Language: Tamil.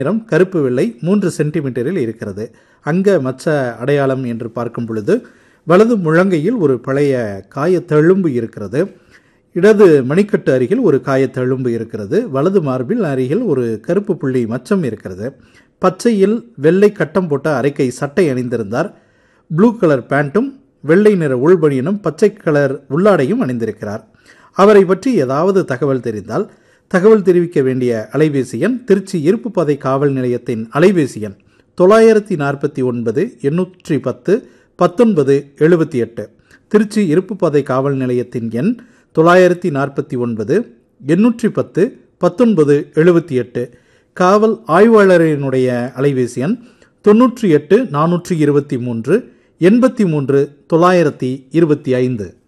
நிறம் கருப்பு வெள்ளை மூன்று சென்டிமீட்டரில் இருக்கிறது அங்க மச்ச அடையாளம் என்று பார்க்கும் பொழுது வலது முழங்கையில் ஒரு பழைய காயத்தழும்பு இருக்கிறது இடது மணிக்கட்டு அருகில் ஒரு காயத்தழும்பு இருக்கிறது வலது மார்பில் அருகில் ஒரு கருப்பு புள்ளி மச்சம் இருக்கிறது பச்சையில் வெள்ளை கட்டம் போட்ட அரைக்கை சட்டை அணிந்திருந்தார் ப்ளூ கலர் பேண்ட்டும் வெள்ளை நிற உள்பனியனும் பச்சை கலர் உள்ளாடையும் அணிந்திருக்கிறார் அவரை பற்றி ஏதாவது தகவல் தெரிந்தால் தகவல் தெரிவிக்க வேண்டிய அலைபேசி எண் திருச்சி இருப்புப்பாதை காவல் நிலையத்தின் அலைபேசி எண் தொள்ளாயிரத்தி நாற்பத்தி ஒன்பது எண்ணூற்றி பத்து பத்தொன்பது எழுபத்தி எட்டு திருச்சி இருப்புப்பாதை காவல் நிலையத்தின் எண் தொள்ளாயிரத்தி நாற்பத்தி ஒன்பது எண்ணூற்றி பத்து பத்தொன்பது எழுபத்தி எட்டு காவல் ஆய்வாளரினுடைய அலைபேசி எண் தொன்னூற்றி எட்டு நானூற்றி இருபத்தி மூன்று எண்பத்தி மூன்று தொள்ளாயிரத்தி இருபத்தி ஐந்து